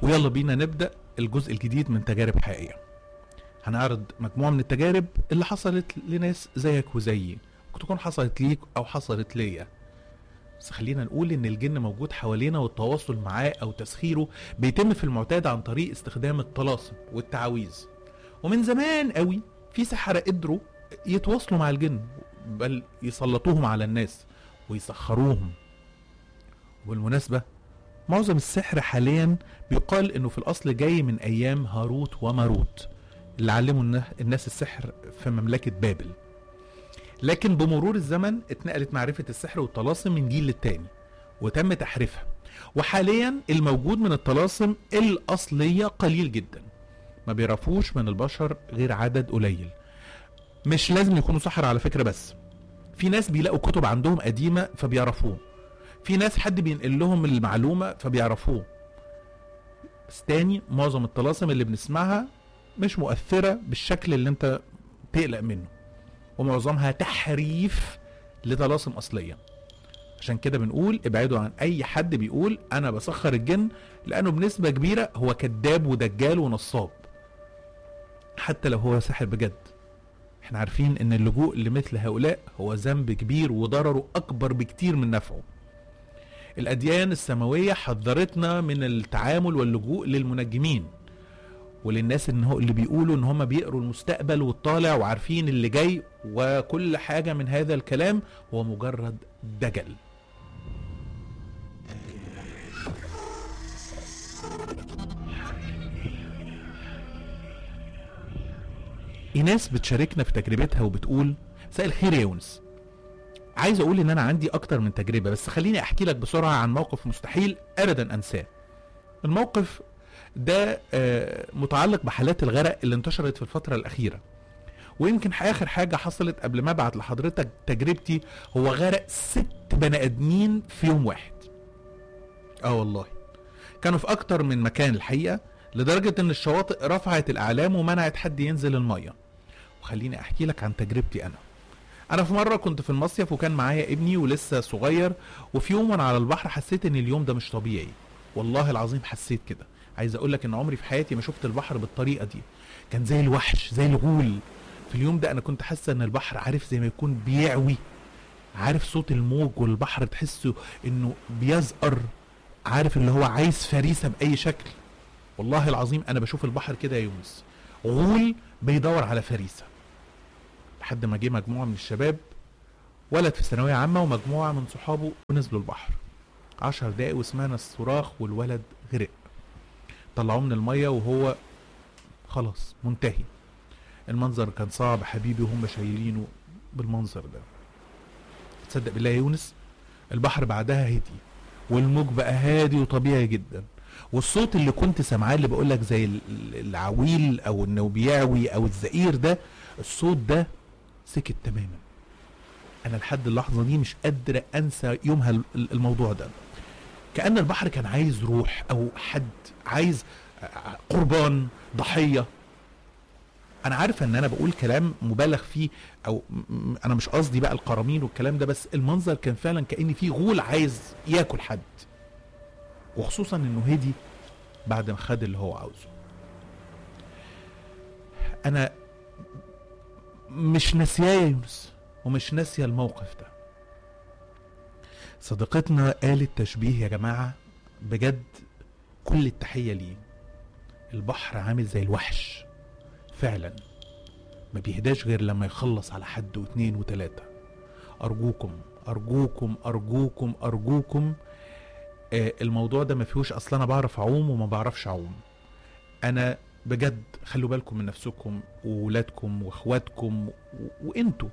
ويلا بينا نبدا الجزء الجديد من تجارب حقيقيه هنعرض مجموعه من التجارب اللي حصلت لناس زيك وزيي ممكن تكون حصلت ليك او حصلت ليا بس خلينا نقول ان الجن موجود حوالينا والتواصل معاه او تسخيره بيتم في المعتاد عن طريق استخدام الطلاسم والتعاويذ ومن زمان قوي في سحرة قدروا يتواصلوا مع الجن بل يسلطوهم على الناس ويسخروهم وبالمناسبة معظم السحر حاليا بيقال انه في الاصل جاي من ايام هاروت وماروت اللي علموا النا- الناس السحر في مملكة بابل لكن بمرور الزمن اتنقلت معرفة السحر والطلاسم من جيل للتاني وتم تحريفها وحاليا الموجود من الطلاسم الأصلية قليل جدا ما بيعرفوش من البشر غير عدد قليل مش لازم يكونوا سحر على فكرة بس في ناس بيلاقوا كتب عندهم قديمة فبيعرفوه في ناس حد بينقل لهم المعلومة فبيعرفوه بس تاني معظم الطلاسم اللي بنسمعها مش مؤثرة بالشكل اللي انت تقلق منه ومعظمها تحريف لطلاسم أصلية عشان كده بنقول ابعدوا عن أي حد بيقول أنا بسخر الجن لأنه بنسبة كبيرة هو كذاب ودجال ونصاب حتى لو هو ساحر بجد احنا عارفين ان اللجوء لمثل هؤلاء هو ذنب كبير وضرره أكبر بكتير من نفعه الأديان السماوية حذرتنا من التعامل واللجوء للمنجمين وللناس ان هو اللي بيقولوا ان هم بيقروا المستقبل والطالع وعارفين اللي جاي وكل حاجه من هذا الكلام هو مجرد دجل ايناس بتشاركنا في تجربتها وبتقول مساء الخير يا يونس عايز اقول ان انا عندي اكتر من تجربه بس خليني احكي لك بسرعه عن موقف مستحيل ابدا انساه الموقف ده آه، متعلق بحالات الغرق اللي انتشرت في الفترة الأخيرة ويمكن آخر حاجة حصلت قبل ما أبعت لحضرتك تجربتي هو غرق ست بني آدمين في يوم واحد اه والله كانوا في أكتر من مكان الحقيقة لدرجة إن الشواطئ رفعت الأعلام ومنعت حد ينزل المية وخليني أحكي لك عن تجربتي أنا أنا في مرة كنت في المصيف وكان معايا ابني ولسه صغير وفي يوم وأنا على البحر حسيت إن اليوم ده مش طبيعي والله العظيم حسيت كده عايز اقول لك ان عمري في حياتي ما شفت البحر بالطريقه دي كان زي الوحش زي الغول في اليوم ده انا كنت حاسه ان البحر عارف زي ما يكون بيعوي عارف صوت الموج والبحر تحسه انه بيزقر عارف اللي هو عايز فريسه باي شكل والله العظيم انا بشوف البحر كده يا يونس غول بيدور على فريسه لحد ما جه مجموعه من الشباب ولد في ثانويه عامه ومجموعه من صحابه ونزلوا البحر عشر دقايق وسمعنا الصراخ والولد غرق طلعوه من الميه وهو خلاص منتهي المنظر كان صعب حبيبي وهم شايلينه بالمنظر ده تصدق بالله يا يونس البحر بعدها هدي والموج بقى هادي وطبيعي جدا والصوت اللي كنت سامعاه اللي بقول لك زي ال- ال- العويل او انه بيعوي او الزئير ده الصوت ده سكت تماما انا لحد اللحظه دي مش قادر انسى يومها ال- ال- الموضوع ده كأن البحر كان عايز روح أو حد عايز آه، قربان ضحية أنا عارفة إن أنا بقول كلام مبالغ فيه أو م- م- أنا مش قصدي بقى القرامين والكلام ده بس المنظر كان فعلا كأن في غول عايز ياكل حد وخصوصا إنه هدي بعد ما خد اللي هو عاوزه أنا مش ناسياه يا يونس ومش ناسية الموقف ده صديقتنا قالت تشبيه يا جماعة بجد كل التحية ليه البحر عامل زي الوحش فعلا ما بيهداش غير لما يخلص على حد واتنين وتلاتة أرجوكم أرجوكم أرجوكم أرجوكم آه الموضوع ده ما فيهوش أصلا أنا بعرف أعوم وما بعرفش أعوم أنا بجد خلوا بالكم من نفسكم وولادكم واخواتكم و- وانتوا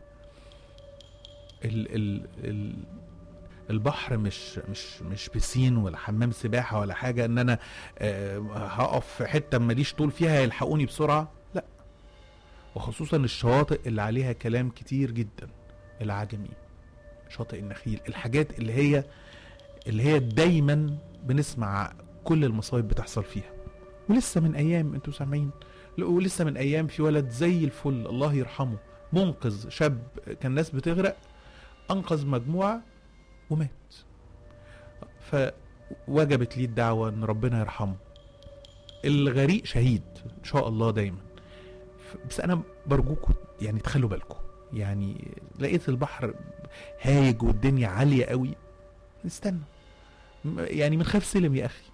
ال ال ال البحر مش مش مش بسين ولا حمام سباحه ولا حاجه ان انا آه، هقف في حته ماليش طول فيها يلحقوني بسرعه لا وخصوصا الشواطئ اللي عليها كلام كتير جدا العجمي شاطئ النخيل الحاجات اللي هي اللي هي دايما بنسمع كل المصايب بتحصل فيها ولسه من ايام انتوا سامعين لا، ولسه من ايام في ولد زي الفل الله يرحمه منقذ شاب كان ناس بتغرق انقذ مجموعه ومات فوجبت ليه الدعوه ان ربنا يرحمه الغريق شهيد ان شاء الله دايما ف- بس انا برجوكم يعني تخلوا بالكم يعني لقيت البحر هايج والدنيا عاليه قوي استنى م- يعني من خاف سلم يا اخي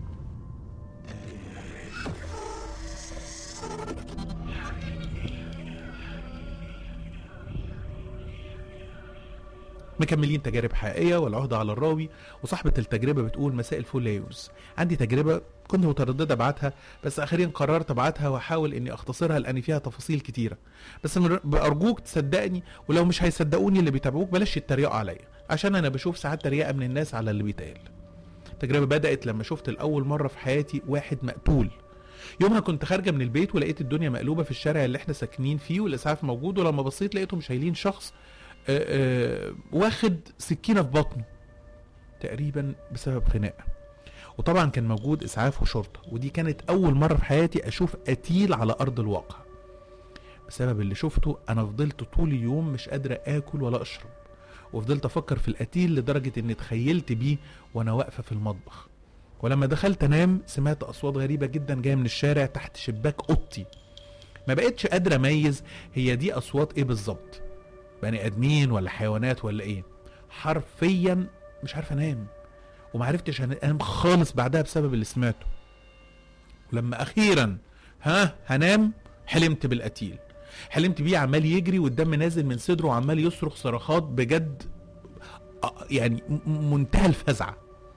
مكملين تجارب حقيقيه والعهده على الراوي وصاحبه التجربه بتقول مساء الفل يا يونس عندي تجربه كنت متردده ابعتها بس اخيرا قررت ابعتها واحاول اني اختصرها لان فيها تفاصيل كتيره بس من- بارجوك تصدقني ولو مش هيصدقوني اللي بيتابعوك بلاش يتريقوا عليا عشان انا بشوف ساعات تريقه من الناس على اللي بيتقال التجربه بدات لما شفت لاول مره في حياتي واحد مقتول يومها كنت خارجه من البيت ولقيت الدنيا مقلوبه في الشارع اللي احنا ساكنين فيه والاسعاف موجود ولما بصيت لقيتهم شايلين شخص آه، آه، واخد سكينه في بطنه تقريبا بسبب خناقه وطبعا كان موجود اسعاف وشرطه ودي كانت اول مره في حياتي اشوف قتيل على ارض الواقع بسبب اللي شفته انا فضلت طول اليوم مش قادره اكل ولا اشرب وفضلت افكر في القتيل لدرجه اني تخيلت بيه وانا واقفه في المطبخ ولما دخلت انام سمعت اصوات غريبه جدا جايه من الشارع تحت شباك اوضتي ما بقتش قادره اميز هي دي اصوات ايه بالظبط بني ادمين ولا حيوانات ولا ايه حرفيا مش عارف انام ومعرفتش انام خالص بعدها بسبب اللي سمعته ولما اخيرا ها هنام حلمت بالقتيل حلمت بيه عمال يجري والدم نازل من صدره وعمال يصرخ صرخات بجد آه، يعني م- منتهى الفزع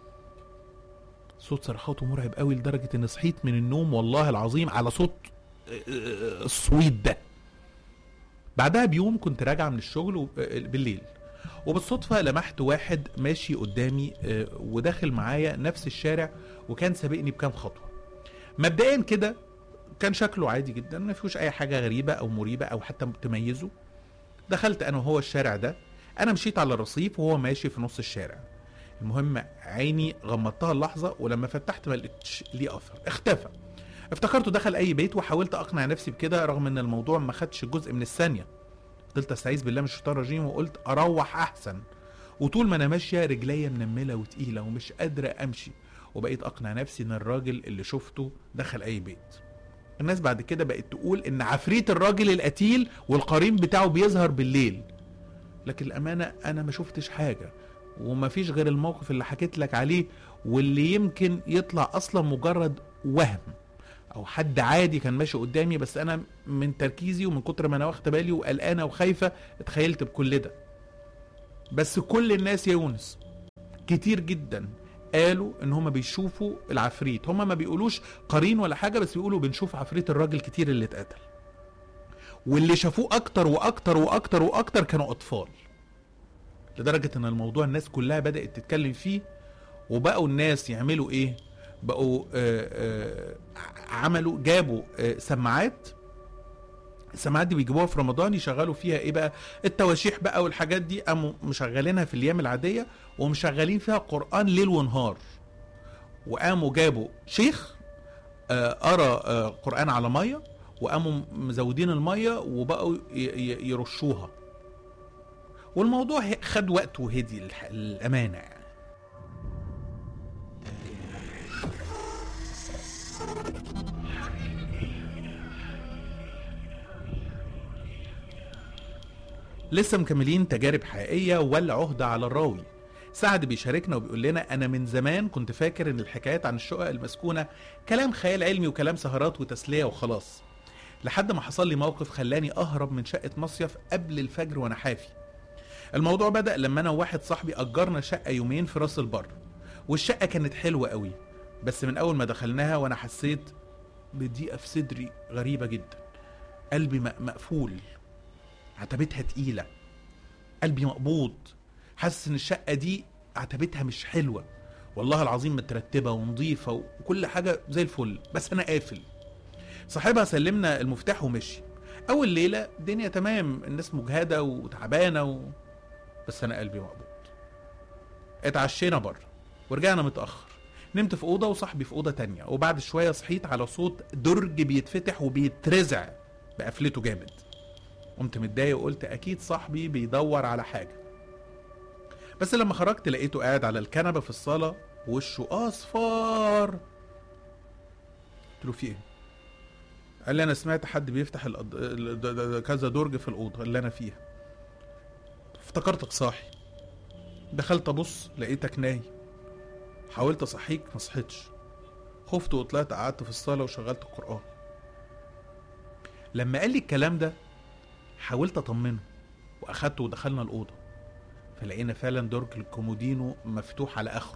صوت صرخاته مرعب قوي لدرجه اني صحيت من النوم والله العظيم على صوت آه، آه، الصويت ده بعدها بيوم كنت راجع من الشغل و- آه، بالليل وبالصدفة لمحت واحد ماشي قدامي آه، وداخل معايا نفس الشارع وكان سابقني بكام خطوة مبدئيا كده كان شكله عادي جدا ما فيهوش اي حاجة غريبة او مريبة او حتى تميزه دخلت انا وهو الشارع ده انا مشيت على الرصيف وهو ماشي في نص الشارع المهم عيني غمضتها اللحظة ولما فتحت ما لقيتش ليه اثر اختفى افتكرته دخل اي بيت وحاولت اقنع نفسي بكده رغم ان الموضوع ما خدش جزء من الثانية فضلت استعيذ بالله من الشيطان الرجيم وقلت اروح احسن وطول ما انا ماشيه رجليا منمله وتقيله ومش قادره امشي وبقيت اقنع نفسي ان الراجل اللي شفته دخل اي بيت الناس بعد كده بقت تقول ان عفريت الراجل القتيل والقرين بتاعه بيظهر بالليل لكن الامانه انا ما شفتش حاجه وما فيش غير الموقف اللي حكيت لك عليه واللي يمكن يطلع اصلا مجرد وهم او حد عادي كان ماشي قدامي بس انا من تركيزي ومن كتر ما انا واخده بالي وقلقانه وخايفه اتخيلت بكل ده بس كل الناس يا يونس كتير جدا قالوا ان هما بيشوفوا العفريت هما ما بيقولوش قرين ولا حاجه بس بيقولوا بنشوف عفريت الراجل كتير اللي اتقتل واللي شافوه اكتر واكتر واكتر واكتر كانوا اطفال لدرجه ان الموضوع الناس كلها بدات تتكلم فيه وبقوا الناس يعملوا ايه بقوا آه آه عملوا جابوا آه سماعات السماعات دي بيجيبوها في رمضان يشغلوا فيها ايه بقى التواشيح بقى والحاجات دي قاموا مشغلينها في الايام العاديه ومشغلين فيها قران ليل ونهار وقاموا جابوا شيخ آه قرا آه قران على ميه وقاموا مزودين الميه وبقوا ي- ي- يرشوها والموضوع ه- خد وقت وهدي الح- الامانه يعني لسه مكملين تجارب حقيقية ولا عهدة على الراوي سعد بيشاركنا وبيقول لنا أنا من زمان كنت فاكر إن الحكايات عن الشقق المسكونة كلام خيال علمي وكلام سهرات وتسلية وخلاص لحد ما حصل لي موقف خلاني أهرب من شقة مصيف قبل الفجر وأنا حافي الموضوع بدأ لما أنا وواحد صاحبي أجرنا شقة يومين في راس البر والشقة كانت حلوة قوي بس من أول ما دخلناها وأنا حسيت بضيقة في صدري غريبة جدا قلبي م- مقفول عتبتها تقيلة قلبي مقبوض حاسس ان الشقة دي عتبتها مش حلوة والله العظيم مترتبة ونظيفة وكل حاجة زي الفل بس انا قافل صاحبها سلمنا المفتاح ومشي اول ليلة الدنيا تمام الناس مجهدة وتعبانة و... بس انا قلبي مقبوض اتعشينا بره ورجعنا متأخر نمت في أوضة وصاحبي في أوضة تانية وبعد شوية صحيت على صوت درج بيتفتح وبيترزع بقفلته جامد قمت متضايق وقلت اكيد صاحبي بيدور على حاجه بس لما خرجت لقيته قاعد على الكنبه في الصاله وشه اصفر قلت له في ايه قال لي انا سمعت حد بيفتح الأض... ال- د- د- كذا درج في الاوضه اللي انا فيها افتكرتك صاحي دخلت ابص لقيتك نايم حاولت اصحيك ما صحيتش خفت وطلعت قعدت في الصاله وشغلت القران لما قال لي الكلام ده حاولت اطمنه واخدته ودخلنا الاوضه فلقينا فعلا درج الكومودينو مفتوح على اخره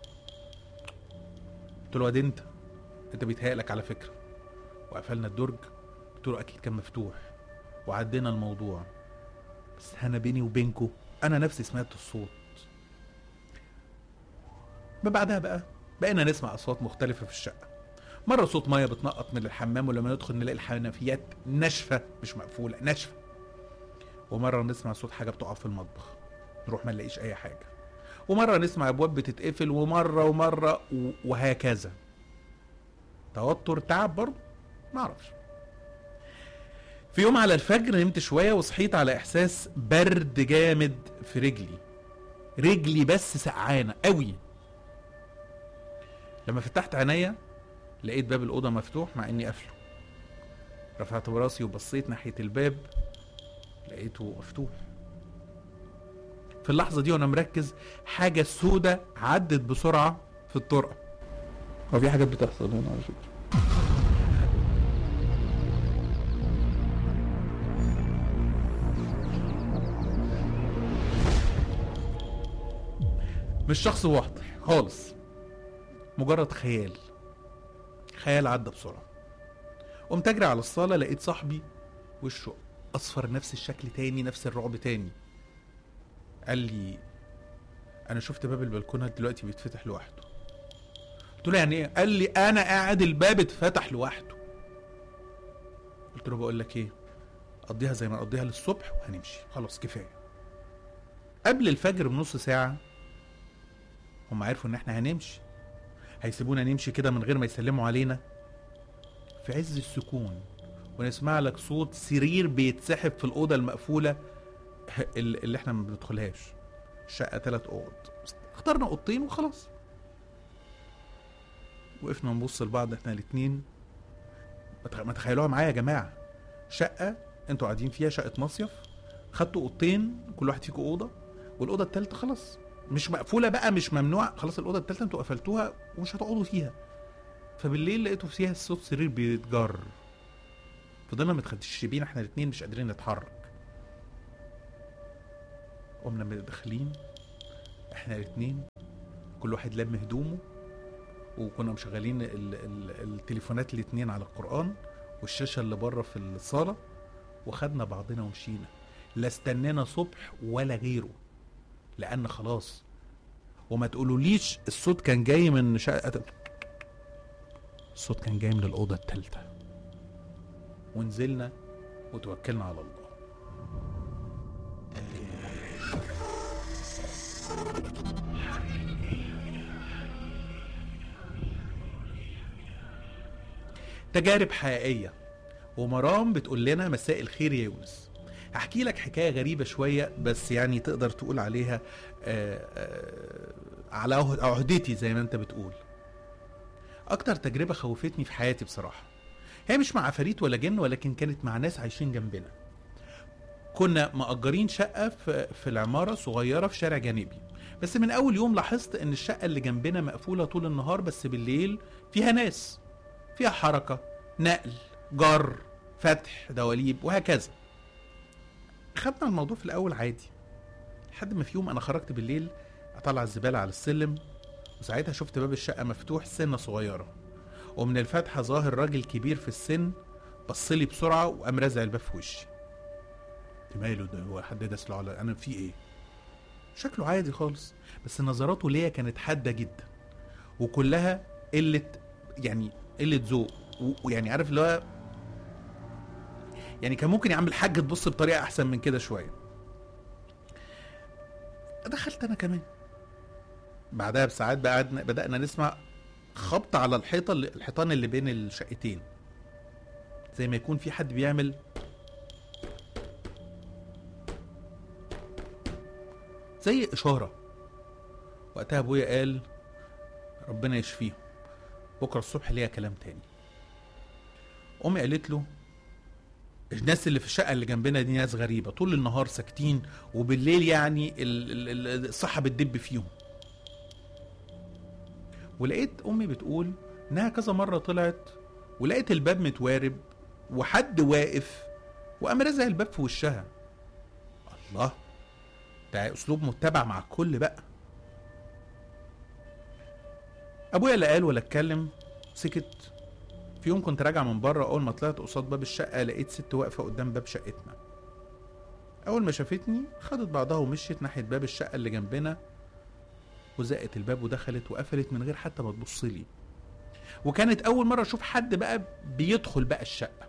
قلت له واد انت انت بيتهيألك على فكره وقفلنا الدرج قلت له اكيد كان مفتوح وعدينا الموضوع بس انا بيني وبينكو انا نفسي سمعت الصوت ما بعدها بقى بقينا نسمع اصوات مختلفه في الشقه مره صوت ميه بتنقط من الحمام ولما ندخل نلاقي الحنفيات ناشفه مش مقفوله ناشفه ومره نسمع صوت حاجه بتقع في المطبخ نروح ما نلاقيش اي حاجه ومره نسمع ابواب بتتقفل ومره ومره و- وهكذا توتر تعب برضه ما اعرفش في يوم على الفجر نمت شويه وصحيت على احساس برد جامد في رجلي رجلي بس سقعانه قوي لما فتحت عينيا لقيت باب الاوضه مفتوح مع اني قافله رفعت براسي وبصيت ناحيه الباب لقيته مفتوح في اللحظه دي وانا مركز حاجه سودة عدت بسرعه في الطرقه هو في حاجات بتحصل هنا على فكره مش شخص واضح خالص مجرد خيال خيال عدى بسرعة قمت اجري على الصالة لقيت صاحبي وشه اصفر نفس الشكل تاني نفس الرعب تاني قال لي انا شفت باب البلكونة دلوقتي بيتفتح لوحده قلت له يعني ايه قال لي انا قاعد الباب اتفتح لوحده قلت له بقول لك ايه قضيها زي ما نقضيها للصبح وهنمشي خلاص كفايه قبل الفجر بنص ساعه هم عرفوا ان احنا هنمشي هيسيبونا نمشي كده من غير ما يسلموا علينا في عز السكون ونسمع لك صوت سرير بيتسحب في الاوضه المقفوله ال- اللي احنا ما بندخلهاش شقه ثلاث اوض اخترنا اوضتين وخلاص وقفنا نبص لبعض احنا الاتنين ما تخ- ما تخيلوها معايا يا جماعه شقه انتوا قاعدين فيها شقه مصيف خدتوا اوضتين كل واحد فيكم اوضه والاوضه الثالثه خلاص مش مقفوله بقى مش ممنوع خلاص الاوضه الثالثه انتوا قفلتوها ومش هتقعدوا فيها فبالليل لقيتوا فيها صوت سرير بيتجر فضلنا متخدشبين احنا الاتنين مش قادرين نتحرك قمنا داخلين احنا الاتنين كل واحد لم هدومه وكنا مشغلين ال ال التليفونات الاتنين على القرآن والشاشة اللي بره في الصالة وخدنا بعضنا ومشينا لا استنينا صبح ولا غيره لأن خلاص وما تقولوليش الصوت كان جاي من شقة الصوت كان جاي من الأوضة التالتة ونزلنا وتوكلنا على الله تجارب حقيقية ومرام بتقول لنا مساء الخير يا يونس هحكي لك حكاية غريبة شوية بس يعني تقدر تقول عليها آه، آه، على عهد- عهدتي زي ما انت بتقول اكتر تجربة خوفتني في حياتي بصراحة هي مش مع عفاريت ولا جن ولكن كانت مع ناس عايشين جنبنا كنا مأجرين شقة في, في العمارة صغيرة في شارع جانبي بس من أول يوم لاحظت إن الشقة اللي جنبنا مقفولة طول النهار بس بالليل فيها ناس فيها حركة نقل جر فتح دواليب وهكذا خدنا الموضوع في الأول عادي لحد ما في يوم أنا خرجت بالليل أطلع الزبالة على السلم وساعتها شفت باب الشقة مفتوح سنة صغيرة ومن الفتحة ظاهر راجل كبير في السن بصلي بسرعة وقام رازع الباب في وشي قلت ماله ده هو حد داس له على انا في ايه شكله عادي خالص بس نظراته ليا كانت حادة جدا وكلها قلة يعني قلة ذوق و- ويعني عارف اللي هو يعني كان ممكن يا عم الحاج تبص بطريقة أحسن من كده شوية دخلت أنا كمان بعدها بساعات بقى قعدنا- بدأنا نسمع خبط على الحيطة اللي الحيطان اللي بين الشقتين زي ما يكون في حد بيعمل زي إشارة وقتها أبويا قال ربنا يشفيهم بكرة الصبح ليها كلام تاني امي قالت له الناس اللي في الشقه اللي جنبنا دي ناس غريبه طول النهار ساكتين وبالليل يعني ال- ال- ال- الصحه بتدب فيهم ولقيت امي بتقول انها كذا مره طلعت ولقيت الباب متوارب وحد واقف وقام رازع الباب في وشها الله ده اسلوب متبع مع الكل بقى ابويا لا قال ولا اتكلم سكت في يوم كنت راجع من بره اول ما طلعت قصاد باب الشقه لقيت ست واقفه قدام باب شقتنا اول ما شافتني خدت بعضها ومشيت ناحيه باب الشقه اللي جنبنا وزقت الباب ودخلت وقفلت من غير حتى ما تبص لي وكانت اول مره اشوف حد بقى بيدخل بقى الشقه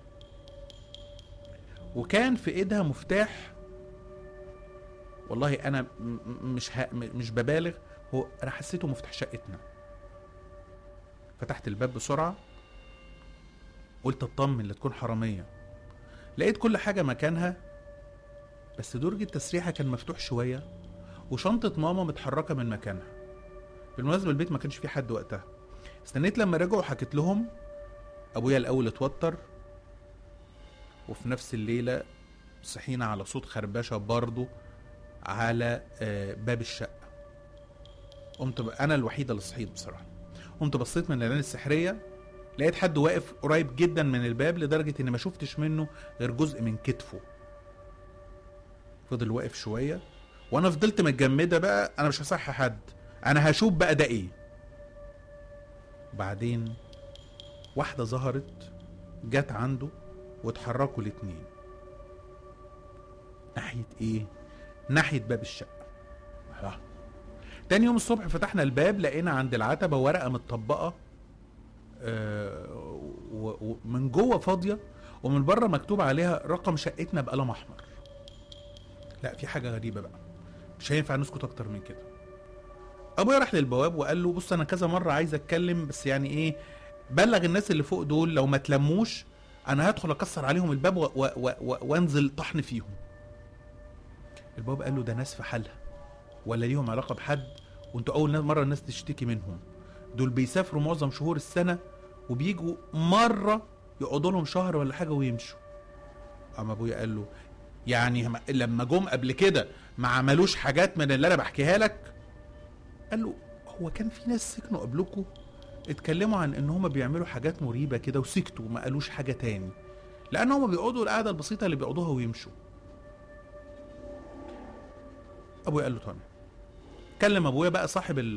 وكان في ايدها مفتاح والله انا م- م- مش ها م- مش ببالغ هو انا حسيته مفتاح شقتنا فتحت الباب بسرعه قلت اطمن لا تكون حراميه لقيت كل حاجه مكانها بس درج التسريحه كان مفتوح شويه وشنطه ماما متحركه من مكانها بالمناسبه البيت ما كانش فيه حد وقتها استنيت لما رجعوا حكيت لهم ابويا الاول اتوتر وفي نفس الليله صحينا على صوت خربشه برضه على آه، باب الشقه قمت ب... انا الوحيده اللي صحيت بصراحه قمت بصيت من العين السحريه لقيت حد واقف قريب جدا من الباب لدرجه اني ما شفتش منه غير جزء من كتفه فضل واقف شويه وانا فضلت متجمده بقى انا مش هصحي حد انا هشوف بقى ده ايه بعدين واحده ظهرت جت عنده واتحركوا الاتنين ناحيه ايه ناحيه باب الشقه آه. تاني يوم الصبح فتحنا الباب لقينا عند العتبه ورقه متطبقه آه، و- ومن جوه فاضيه ومن بره مكتوب عليها رقم شقتنا بقلم احمر لا في حاجه غريبه بقى مش هينفع نسكت اكتر من كده ابويا راح للبواب وقال له بص انا كذا مره عايز اتكلم بس يعني ايه بلغ الناس اللي فوق دول لو ما تلموش انا هدخل اكسر عليهم الباب و و و و وانزل طحن فيهم البواب قال له ده ناس في حالها ولا ليهم علاقه بحد وانتوا اول ناس- مره الناس تشتكي منهم دول بيسافروا معظم شهور السنه وبيجوا مره يقعدوا لهم شهر ولا حاجه ويمشوا اما ابويا قال له يعني هم- لما جم قبل كده ما عملوش حاجات من اللي انا بحكيها لك قال له هو كان في ناس سكنوا قبلكم اتكلموا عن ان هم بيعملوا حاجات مريبه كده وسكتوا ما قالوش حاجه تاني لان هم بيقعدوا القعده البسيطه اللي بيقعدوها ويمشوا ابويا قال له تمام كلم ابويا بقى صاحب ال